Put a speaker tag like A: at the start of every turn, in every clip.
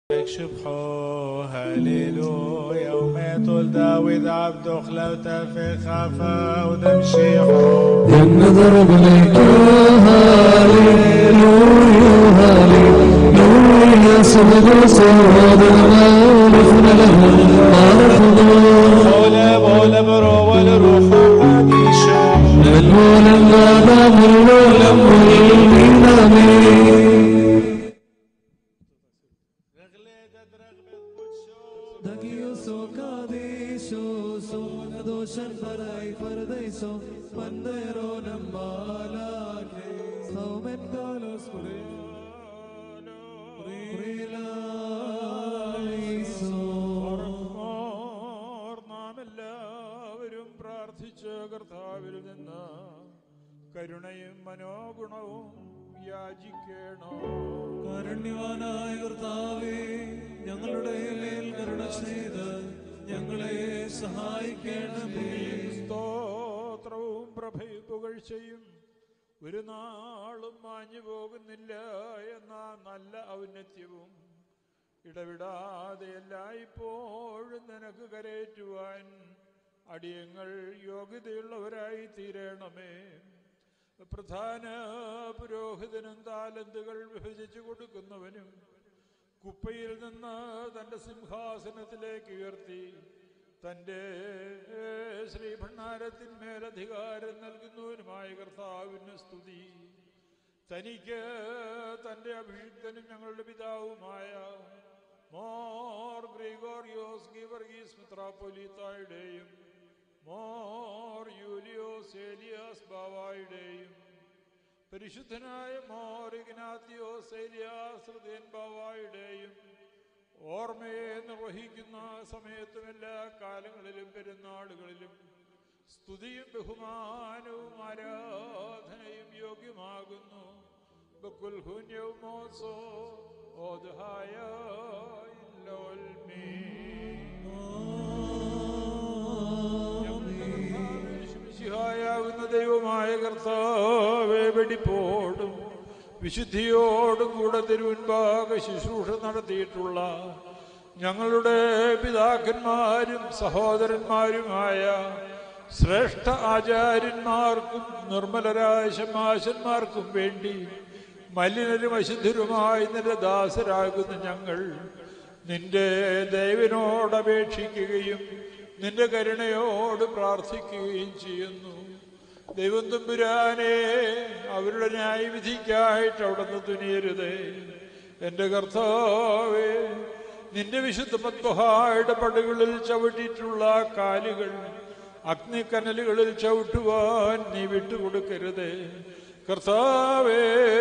A: شبحو هللويا وماتوا داود عبده خلوته في خفا ودمشيحو
B: النظر بليك هاليلويا هاليلويا سبب صوت المالك له عرفنا
A: بولا بولا برو والروح قديشو
B: المولى الغابة والمولى والمين آمين
A: رغليدة رغبة قدشو
B: Dagiyoso kadisho so nadoshan parai pardaiso pandero nambalake saumen galos
A: ഓർ നാം എല്ലാവരും പ്രാർത്ഥിച്ച് കർത്താവിൽ നിന്ന് കരുണയും മനോഗുണവും യാചിക്കണം
B: കാരുണ്യവാനായ കർത്താവേ ഞങ്ങളുടെ മേൽ കരുണ ചെയ്ത് ഞങ്ങളെ സഹായിക്കണമേ
A: സ്തോത്രവും പ്രഭയും പുകഴ്ചയും ഒരു നാളും മാഞ്ഞു പോകുന്നില്ല എന്ന നല്ല ഔന്നത്യവും ഇടവിടാതെ എല്ലായ്പ്പോഴും നിനക്ക് കരയേറ്റുവാൻ അടിയങ്ങൾ യോഗ്യതയുള്ളവരായി തീരണമേ പ്രധാന പുരോഹിതനും താലന്തുകൾ വിഭജിച്ചു കൊടുക്കുന്നവനും കുപ്പയിൽ നിന്ന് തൻ്റെ സിംഹാസനത്തിലേക്ക് ഉയർത്തി തൻ്റെ ശ്രീഭണ്ഡാരത്തിന്മേൽ അധികാരം നൽകുന്നവനുമായ കർത്താവിന് സ്തുതി തനിക്ക് തൻ്റെ അഭിഷിക്തനും ഞങ്ങളുടെ പിതാവുമായ മോർ ഗ്രിഗോറിയോസ് ഗീവർഗീസ് മിത്രാപ്പൊലീത്തായുടെയും മോർ യൂലിയോസ് ഏലിയാസ് ബാവായുടെയും പരിശുദ്ധനായ മോർ ഇഗ്നാത്തിയോസ് ഏലിയാസ് ഹൃദയൻ ബാവായുടെയും ഓർമ്മയെ നിർവഹിക്കുന്ന സമയത്തും എല്ലാ കാലങ്ങളിലും പെരുന്നാളുകളിലും സ്തുതിയും ബഹുമാനവും ആരാധനയും യോഗ്യമാകുന്നു ബക്കുൽ ഹുന്യവും മോസോ ഓദ്ഹായ ഇല്ലോൽമീ. ശിഹായാകുന്ന ദൈവമായ കർത്താവെ വെടിപ്പോടും വിശുദ്ധിയോടും കൂടെ തിരുവൻപാക ശുശ്രൂഷ നടത്തിയിട്ടുള്ള ഞങ്ങളുടെ പിതാക്കന്മാരും സഹോദരന്മാരുമായ ശ്രേഷ്ഠ ആചാര്യന്മാർക്കും നിർമ്മലരായ ശമാശന്മാർക്കും വേണ്ടി മലിനരും അശുദ്ധരുമായി നിന്റെ ദാസരാകുന്ന ഞങ്ങൾ നിന്റെ ദൈവനോട് അപേക്ഷിക്കുകയും നിന്റെ കരുണയോട് പ്രാർത്ഥിക്കുകയും ചെയ്യുന്നു ദൈവം തമ്പുരാനെ അവരുടെ ന്യായവിധിക്കായിട്ട് അവിടുന്ന് തുനിയരുതേ എൻ്റെ കർത്താവേ നിന്റെ വിശുദ്ധ പത്മഹായുടെ പടുകളിൽ ചവിട്ടിയിട്ടുള്ള കാലുകൾ അഗ്നിക്കനലുകളിൽ ചവിട്ടുവാൻ നീ വിട്ടുകൊടുക്കരുതേ കർത്താവേ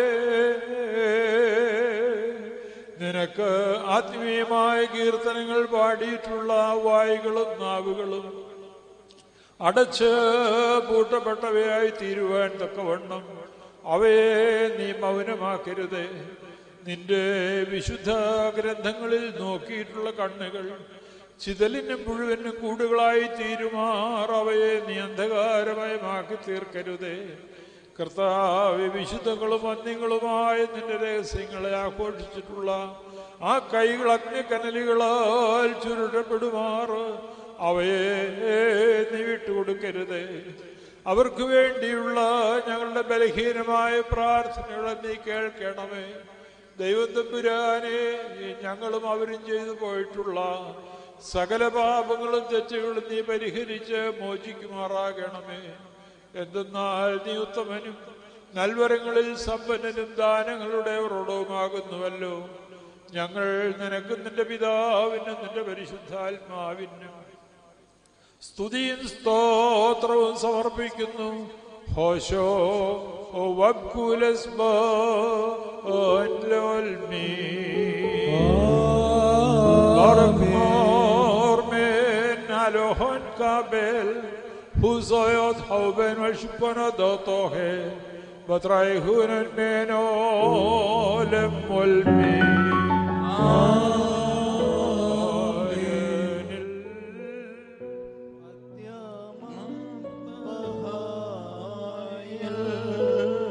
A: നിനക്ക് ആത്മീയമായ കീർത്തനങ്ങൾ പാടിയിട്ടുള്ള വായുകളും നാവുകളും അടച്ച് പൂട്ടപ്പെട്ടവയായി തീരുവാൻ തക്കവണ്ണം അവയെ നീ മൗനമാക്കരുതേ നിന്റെ വിശുദ്ധ ഗ്രന്ഥങ്ങളിൽ നോക്കിയിട്ടുള്ള കണ്ണുകൾ ചിതലിനും മുഴുവനും കൂടുകളായി തീരുമാർ അവയെ നീ അന്ധകാരമയമാക്കി തീർക്കരുതേ കർത്താവ് വിശുദ്ധങ്ങളും അന്യങ്ങളുമായ നിന്റെ രഹസ്യങ്ങളെ ആഘോഷിച്ചിട്ടുള്ള ആ കൈകൾ അഗ്നിക്കനലുകളാൽ ചുരുട്ടപ്പെടുമാറ് അവയെ നീ വിട്ടുകൊടുക്കരുത് അവർക്ക് വേണ്ടിയുള്ള ഞങ്ങളുടെ ബലഹീനമായ പ്രാർത്ഥനകളെ നീ കേൾക്കണമേ ദൈവം തമ്പുരാനെ ഞങ്ങളും അവരും ചെയ്തു പോയിട്ടുള്ള സകല പാപങ്ങളും തെറ്റുകളും നീ പരിഹരിച്ച് മോചിക്കുമാറാകണമേ എന്തെന്നാൽ നീ ഉത്തമനും നൽവരങ്ങളിൽ സമ്പന്നനും ദാനങ്ങളുടെ ഉറടവുമാകുന്നുവല്ലോ ഞങ്ങൾ നിനക്കും നിന്റെ പിതാവിനും നിന്റെ പരിശുദ്ധാത്മാവിനും സ്തുതിയും സ്തോത്രവും സമർപ്പിക്കുന്നു ഹോശോ הלוחון קבל הוזויות חובן ושפונדותו בתרייכונן ממנו למולמי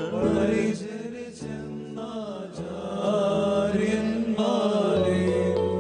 B: പരിചരിച്ചെന്ന ആചാര്യന്മാരെ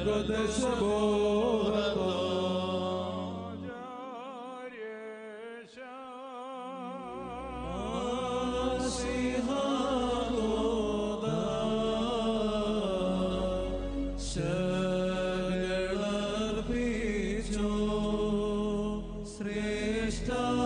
B: ശ്രേഷ്ഠ